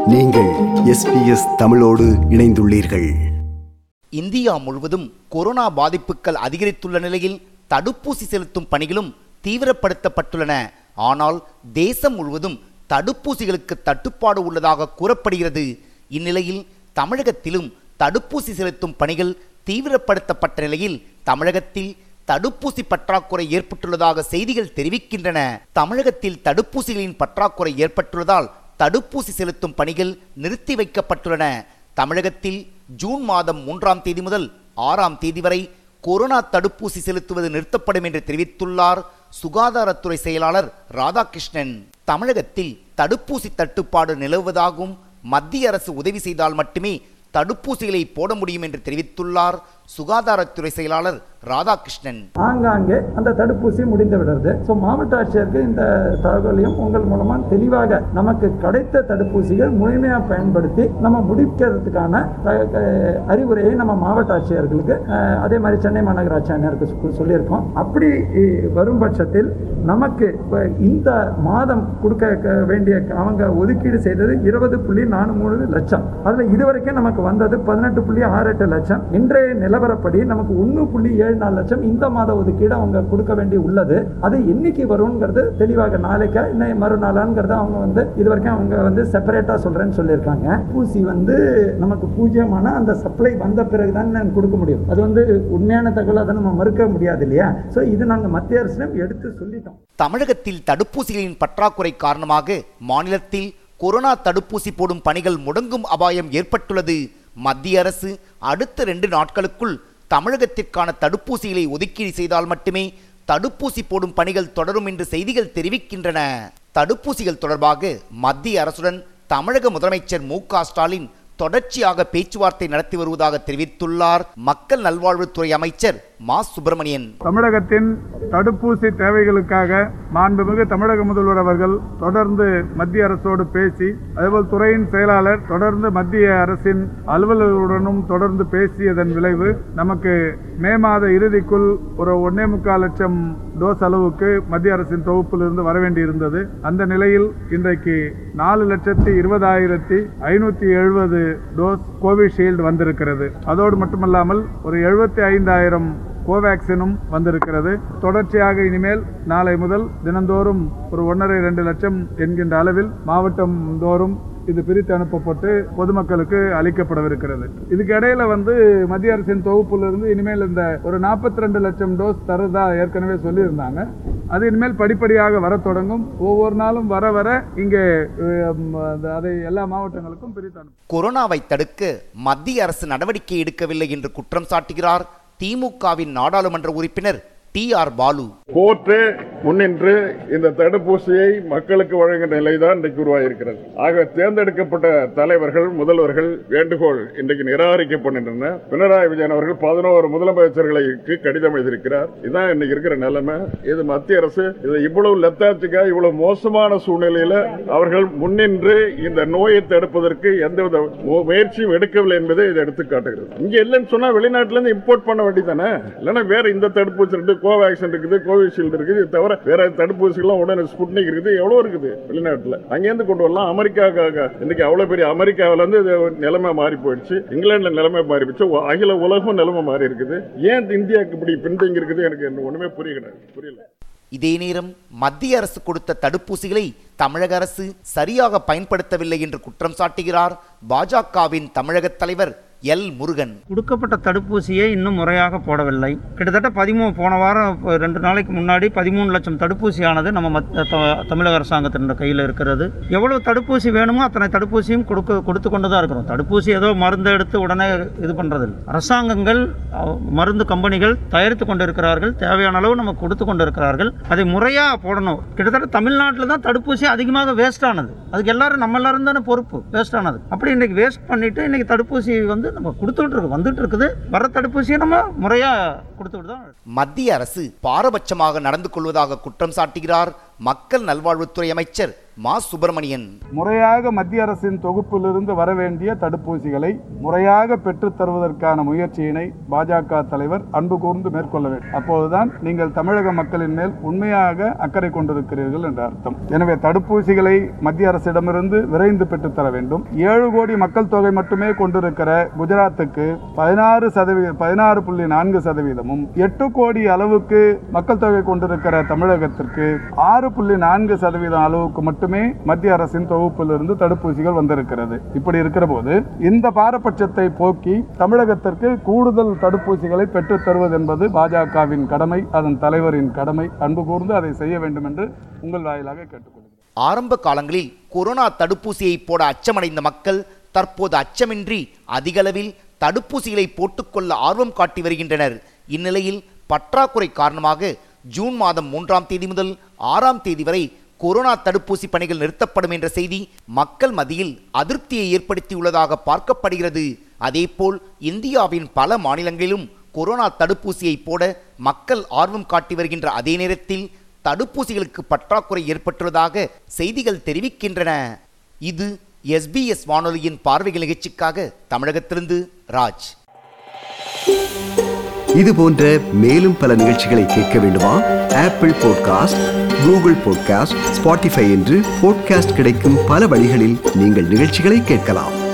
நீங்கள் எஸ்பிஎஸ் தமிழோடு இணைந்துள்ளீர்கள் இந்தியா முழுவதும் கொரோனா பாதிப்புகள் அதிகரித்துள்ள நிலையில் தடுப்பூசி செலுத்தும் பணிகளும் தீவிரப்படுத்தப்பட்டுள்ளன ஆனால் தேசம் முழுவதும் தடுப்பூசிகளுக்கு தட்டுப்பாடு உள்ளதாக கூறப்படுகிறது இந்நிலையில் தமிழகத்திலும் தடுப்பூசி செலுத்தும் பணிகள் தீவிரப்படுத்தப்பட்ட நிலையில் தமிழகத்தில் தடுப்பூசி பற்றாக்குறை ஏற்பட்டுள்ளதாக செய்திகள் தெரிவிக்கின்றன தமிழகத்தில் தடுப்பூசிகளின் பற்றாக்குறை ஏற்பட்டுள்ளதால் தடுப்பூசி செலுத்தும் பணிகள் நிறுத்தி வைக்கப்பட்டுள்ளன தமிழகத்தில் ஜூன் மாதம் மூன்றாம் தேதி முதல் ஆறாம் தேதி வரை கொரோனா தடுப்பூசி செலுத்துவது நிறுத்தப்படும் என்று தெரிவித்துள்ளார் சுகாதாரத்துறை செயலாளர் ராதாகிருஷ்ணன் தமிழகத்தில் தடுப்பூசி தட்டுப்பாடு நிலவுவதாகவும் மத்திய அரசு உதவி செய்தால் மட்டுமே தடுப்பூசிகளை போட முடியும் என்று தெரிவித்துள்ளார் சுகாதாரத்துறை செயலாளர் ராதாகிருஷ்ணன் ஆங்காங்கே அந்த தடுப்பூசி முடிந்து விடுறது ஸோ மாவட்ட ஆட்சியருக்கு இந்த தகவலையும் உங்கள் மூலமாக தெளிவாக நமக்கு கிடைத்த தடுப்பூசிகள் முழுமையாக பயன்படுத்தி நம்ம முடிக்கிறதுக்கான த- க- அறிவுரையை நம்ம மாவட்ட ஆட்சியர்களுக்கு அஹ், அதே மாதிரி சென்னை மாநகராட்சி ஆணையருக்கு சொ- சொல்லியிருக்கோம் அப்படி இ- வரும் பட்சத்தில் நமக்கு இப்ப இந்த மாதம் கொடுக்க க- வேண்டிய அவங்க ஒதுக்கீடு செய்தது இருபது புள்ளி நாலு மூணு லட்சம் அதில் இதுவரைக்கும் நமக்கு வந்தது பதினெட்டு புள்ளி ஆறு எட்டு லட்சம் இன்றைய நிலவரப்படி நமக்கு ஒன்று புள்ளி ஏழு நாலு லட்சம் இந்த மாத ஒதுக்கீடு அவங்க கொடுக்க வேண்டி உள்ளது அது என்னைக்கு வருங்கிறது தெளிவாக நாளைக்கா இன்னும் மறுநாளாங்கிறத அவங்க வந்து இது வரைக்கும் அவங்க வந்து செப்பரேட்டாக சொல்கிறேன்னு சொல்லியிருக்காங்க பூசி வந்து நமக்கு பூஜ்ஜியமான அந்த சப்ளை வந்த பிறகு தான் நான் கொடுக்க முடியும் அது வந்து உண்மையான தகவல் அதை நம்ம மறுக்க முடியாது இல்லையா ஸோ இது நாங்கள் மத்திய அரசிடம் எடுத்து சொல்லிட்டோம் தமிழகத்தில் தடுப்பூசிகளின் பற்றாக்குறை காரணமாக மாநிலத்தில் கொரோனா தடுப்பூசி போடும் பணிகள் முடங்கும் அபாயம் ஏற்பட்டுள்ளது மத்திய அரசு அடுத்த ரெண்டு நாட்களுக்குள் தமிழகத்திற்கான தடுப்பூசிகளை ஒதுக்கீடு செய்தால் மட்டுமே தடுப்பூசி போடும் பணிகள் தொடரும் என்று செய்திகள் தெரிவிக்கின்றன தடுப்பூசிகள் தொடர்பாக மத்திய அரசுடன் தமிழக முதலமைச்சர் மு க ஸ்டாலின் தொடர்ச்சியாக பேச்சுவார்த்தை நடத்தி வருவதாக தெரிவித்துள்ளார் மக்கள் நல்வாழ்வுத்துறை அமைச்சர் மா சுப்பிரமணியன் தமிழகத்தின் தடுப்பூசி தேவைகளுக்காக மாண்புமிகு தமிழக முதல்வர் அவர்கள் தொடர்ந்து மத்திய அரசோடு பேசி அதேபோல் துறையின் செயலாளர் தொடர்ந்து மத்திய அரசின் அலுவலர்களுடனும் தொடர்ந்து பேசியதன் விளைவு நமக்கு மே மாத இறுதிக்குள் ஒரு ஒன்னே முக்கால் லட்சம் டோஸ் அளவுக்கு மத்திய அரசின் தொகுப்பிலிருந்து வர வேண்டியிருந்தது அந்த நிலையில் இன்றைக்கு நாலு லட்சத்தி இருபதாயிரத்தி ஐநூற்றி எழுபது டோஸ் கோவிஷீல்டு வந்திருக்கிறது அதோடு மட்டுமல்லாமல் ஒரு எழுபத்தி ஐந்தாயிரம் கோவேக்சினும் வந்திருக்கிறது தொடர்ச்சியாக இனிமேல் நாளை முதல் தினந்தோறும் ஒரு ஒன்றரை ரெண்டு லட்சம் என்கின்ற அளவில் மாவட்டம் தோறும் இது பிரித்து அனுப்பப்பட்டு பொதுமக்களுக்கு அளிக்கப்படவிருக்கிறது இதுக்கு இடையில வந்து மத்திய அரசின் தொகுப்பிலிருந்து இனிமேல் இந்த ஒரு நாற்பத்தி ரெண்டு லட்சம் டோஸ் தருதா ஏற்கனவே சொல்லியிருந்தாங்க அது இனிமேல் படிப்படியாக வரத் தொடங்கும் ஒவ்வொரு நாளும் வர வர இங்கே உம், அந்த- அதை எல்லா மாவட்டங்களுக்கும் பிரித்து அனுப்பும் கொரோனாவை தடுக்க மத்திய அரசு நடவடிக்கை எடுக்கவில்லை என்று குற்றம் சாட்டுகிறார் திமுகவின் நாடாளுமன்ற உறுப்பினர் டி ஆர் பாலு கோர்ட்டு முன்னின்று இந்த தடுப்பூசியை மக்களுக்கு வழங்குகிற நிலைதான் இன்றைக்கு உருவாகியிருக்கிறது ஆக தேர்ந்தெடுக்கப்பட்ட தலைவர்கள் முதல்வர்கள் வேண்டுகோள் இன்றைக்கு நிராகரிக்கப்படுகின்றன பினராயி விஜயன் அவர்கள் பதினோரு முதலமைச்சர்களுக்கு கடிதம் எழுதியிருக்கிறார் இதுதான் இன்னைக்கு இருக்கிற நிலைமை இது மத்திய அரசு இது இவ்வளவு லெத்தாச்சிக்கா இவ்வளவு மோசமான சூழ்நிலையில அவர்கள் முன்னின்று இந்த நோயை தடுப்பதற்கு எந்தவித மு- முயற்சியும் எடுக்கவில்லை என்பதை இது எடுத்து காட்டுகிறது இங்க இல்லைன்னு சொன்னா வெளிநாட்டுல இருந்து இம்போர்ட் பண்ண வேண்டியதானே இல்லைன்னா வேற இந்த தடுப்பூசி இருக்கு கோவேக்சின் இருக்குது கோவிஷீல்டு இருக்குது இது தவிர வேற தடுப்பூசிகள்லாம் உடனே ஸ்புட்னிக் இருக்குது எவ்வளவு இருக்குது வெளிநாட்டுல அங்கேருந்து கொண்டு வரலாம் அமெரிக்காவுக்காக இன்னைக்கு அவ்வளவு பெரிய அமெரிக்காவில இருந்து இது நிலைமை மாறி போயிடுச்சு இங்கிலாந்துல நிலைமை மாறி போயிடுச்சு உ- அகில உலகம் நிலைமை மாறி இருக்குது ஏன் இந்தியாவுக்கு இப்படி பின்தங்கி இருக்குது எனக்கு இன்னும் ஒண்ணுமே புரியல புரியல இதே நேரம் மத்திய அரசு கொடுத்த தடுப்பூசிகளை தமிழக அரசு சரியாக பயன்படுத்தவில்லை என்று குற்றம் சாட்டுகிறார் பாஜகவின் தமிழக தலைவர் எல் முருகன் கொடுக்கப்பட்ட தடுப்பூசியை இன்னும் முறையாக போடவில்லை கிட்டத்தட்ட பதிமூணு போன வாரம் இப்போ ரெண்டு நாளைக்கு முன்னாடி பதிமூணு லட்சம் தடுப்பூசியானது நம்ம மத் த- தமிழக அரசாங்கத்தின் கையில் இருக்கிறது எவ்வளவு தடுப்பூசி வேணுமோ அத்தனை தடுப்பூசியும் கொடுக்க கொடுத்து கொண்டு தான் இருக்கிறோம் தடுப்பூசி ஏதோ மருந்து எடுத்து உடனே இது பண்ணுறதில்லை அரசாங்கங்கள் அஹ், மருந்து கம்பெனிகள் தயாரித்து கொண்டு இருக்கிறார்கள் தேவையான அளவு நமக்கு கொடுத்து கொண்டு இருக்கிறார்கள் அதை முறையாக போடணும் கிட்டத்தட்ட தமிழ்நாட்டில் தான் தடுப்பூசி அதிகமாக வேஸ்ட் ஆனது அதுக்கு எல்லாரும் நம்ம எல்லாரும் தானே பொறுப்பு வேஸ்ட் ஆனது அப்படி இன்னைக்கு வேஸ்ட் பண்ணிட்டு இன்னைக்கு தடுப்பூசி வந்து நம்ம கொடுத்துட்டு இருக்கு வந்துட்டு இருக்குது வர தடுப்பூசியை நம்ம முறையாக கொடுத்துட்டு தான் இருக்கோம். மத்திய அரசு பாரபட்சமாக நடந்து கொள்வதாக குற்றம் சாட்டுகிறார் மக்கள் நல்வாழ்வுத்துறை அமைச்சர் மா சுப்பிரமணியன் முறையாக மத்திய அரசின் தொகுப்பிலிருந்து வர வேண்டிய தடுப்பூசிகளை முறையாக பெற்றுத் தருவதற்கான முயற்சியினை பாஜக தலைவர் அன்பு கூர்ந்து மேற்கொள்ள வேண்டும் அப்போதுதான் நீங்கள் தமிழக மக்களின் மேல் உண்மையாக அக்கறை கொண்டிருக்கிறீர்கள் என்ற அர்த்தம் எனவே தடுப்பூசிகளை மத்திய அரசிடமிருந்து விரைந்து பெற்றுத் தர வேண்டும் ஏழு கோடி மக்கள் தொகை மட்டுமே கொண்டிருக்கிற குஜராத்துக்கு பதினாறு சதவீத பதினாறு புள்ளி நான்கு சதவீதமும் எட்டு கோடி அளவுக்கு மக்கள் தொகை கொண்டிருக்கிற தமிழகத்திற்கு ஆறு புள்ளி நான்கு சதவீதம் அளவுக்கு மட்டுமே மத்திய அரசின் தொகுப்பிலிருந்து தடுப்பூசிகள் வந்திருக்கிறது இப்படி இருக்கிற போது இந்த பாரபட்சத்தை போக்கி தமிழகத்திற்கு கூடுதல் தடுப்பூசிகளை பெற்றுத் தருவது என்பது பாஜகவின் கடமை அதன் தலைவரின் கடமை அன்பு கூர்ந்து அதை செய்ய வேண்டும் என்று உங்கள் வாயிலாக கேட்டுக்கொள்கிறேன் ஆரம்ப காலங்களில் கொரோனா தடுப்பூசியை போட அச்சமடைந்த மக்கள் தற்போது அச்சமின்றி அதிகளவில் தடுப்பூசிகளை போட்டுக்கொள்ள ஆர்வம் காட்டி வருகின்றனர் இந்நிலையில் பற்றாக்குறை காரணமாக ஜூன் மாதம் மூன்றாம் தேதி முதல் ஆறாம் தேதி வரை கொரோனா தடுப்பூசி பணிகள் நிறுத்தப்படும் என்ற செய்தி மக்கள் மத்தியில் அதிருப்தியை ஏற்படுத்தியுள்ளதாக பார்க்கப்படுகிறது அதேபோல் இந்தியாவின் பல மாநிலங்களிலும் கொரோனா தடுப்பூசியை போட மக்கள் ஆர்வம் காட்டி வருகின்ற அதே நேரத்தில் தடுப்பூசிகளுக்கு பற்றாக்குறை ஏற்பட்டுள்ளதாக செய்திகள் தெரிவிக்கின்றன இது எஸ்பிஎஸ் வானொலியின் பார்வைகள் நிகழ்ச்சிக்காக தமிழகத்திலிருந்து ராஜ் இது போன்ற மேலும் பல நிகழ்ச்சிகளை கேட்க வேண்டுமா Apple podcast Google podcast Spotify என்று பாட்காஸ்ட் கிடைக்கும் பல வழிகளில் நீங்கள் நிகழ்ச்சிகளை கேட்கலாம்